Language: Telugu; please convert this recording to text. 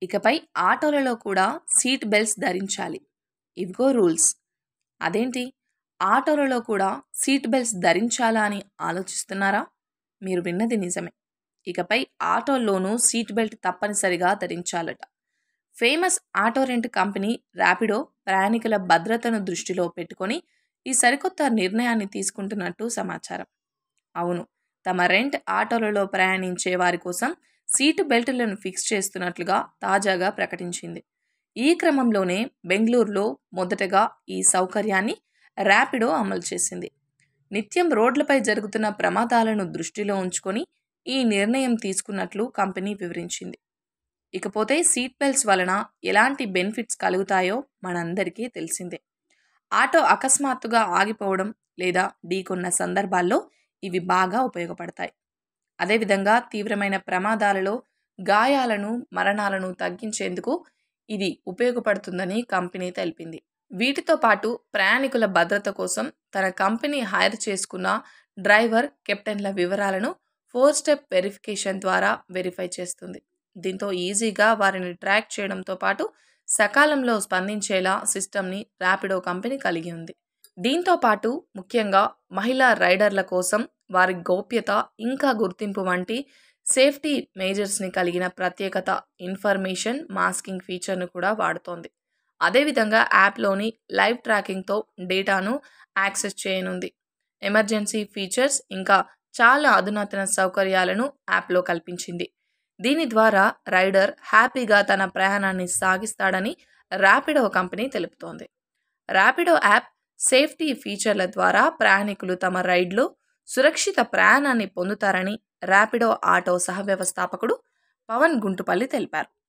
ఇకపై ఆటోలలో కూడా సీట్ బెల్ట్స్ ధరించాలి ఇవిగో రూల్స్ అదేంటి ఆటోలలో కూడా సీట్ బెల్ట్స్ ధరించాలా అని ఆలోచిస్తున్నారా మీరు విన్నది నిజమే ఇకపై ఆటోల్లోనూ సీట్ బెల్ట్ తప్పనిసరిగా ధరించాలట famous auto rent company Rapido ప్రయాణికుల భద్రతను దృష్టిలో పెట్టుకొని ఈ సరికొత్త నిర్ణయాన్ని తీసుకుంటున్నట్టు సమాచారం అవును తమ రెంట్ ఆటోలలో ప్రయాణించే వారి కోసం సీటు బెల్టులను ఫిక్స్ చేస్తున్నట్లుగా తాజాగా ప్రకటించింది ఈ క్రమంలోనే బెంగళూరులో మొదటగా ఈ సౌకర్యాన్ని ర్యాపిడో అమలు చేసింది నిత్యం రోడ్లపై జరుగుతున్న ప్రమాదాలను దృష్టిలో ఉంచుకొని ఈ నిర్ణయం తీసుకున్నట్లు కంపెనీ వివరించింది ఇకపోతే సీట్ బెల్ట్స్ వలన ఎలాంటి బెనిఫిట్స్ కలుగుతాయో మనందరికీ తెలిసిందే ఆటో అకస్మాత్తుగా ఆగిపోవడం లేదా ఢీకొన్న సందర్భాల్లో ఇవి బాగా ఉపయోగపడతాయి అదేవిధంగా తీవ్రమైన ప్రమాదాలలో గాయాలను మరణాలను తగ్గించేందుకు ఇది ఉపయోగపడుతుందని కంపెనీ తెలిపింది వీటితో పాటు ప్రయాణికుల భద్రత కోసం తన కంపెనీ హైర్ చేసుకున్న డ్రైవర్ కెప్టెన్ల వివరాలను ఫోర్ స్టెప్ వెరిఫికేషన్ ద్వారా వెరిఫై చేస్తుంది దీంతో ఈజీగా వారిని ట్రాక్ చేయడంతో పాటు సకాలంలో స్పందించేలా సిస్టమ్ని ర్యాపిడో కంపెనీ కలిగి ఉంది దీంతో పాటు ముఖ్యంగా మహిళా రైడర్ల కోసం వారి గోప్యత ఇంకా గుర్తింపు వంటి సేఫ్టీ మేజర్స్ని కలిగిన ప్రత్యేకత ఇన్ఫర్మేషన్ మాస్కింగ్ ఫీచర్ను కూడా వాడుతోంది అదేవిధంగా యాప్లోని లైవ్ ట్రాకింగ్తో డేటాను యాక్సెస్ చేయనుంది ఎమర్జెన్సీ ఫీచర్స్ ఇంకా చాలా అధునాతన సౌకర్యాలను యాప్లో కల్పించింది దీని ద్వారా రైడర్ హ్యాపీగా తన ప్రయాణాన్ని సాగిస్తాడని ర్యాపిడో కంపెనీ తెలుపుతోంది ర్యాపిడో యాప్ సేఫ్టీ ఫీచర్ల ద్వారా ప్రయాణికులు తమ రైడ్లో సురక్షిత ప్రయాణాన్ని పొందుతారని ర్యాపిడో ఆటో సహవ్యవస్థాపకుడు పవన్ గుంటుపల్లి తెలిపారు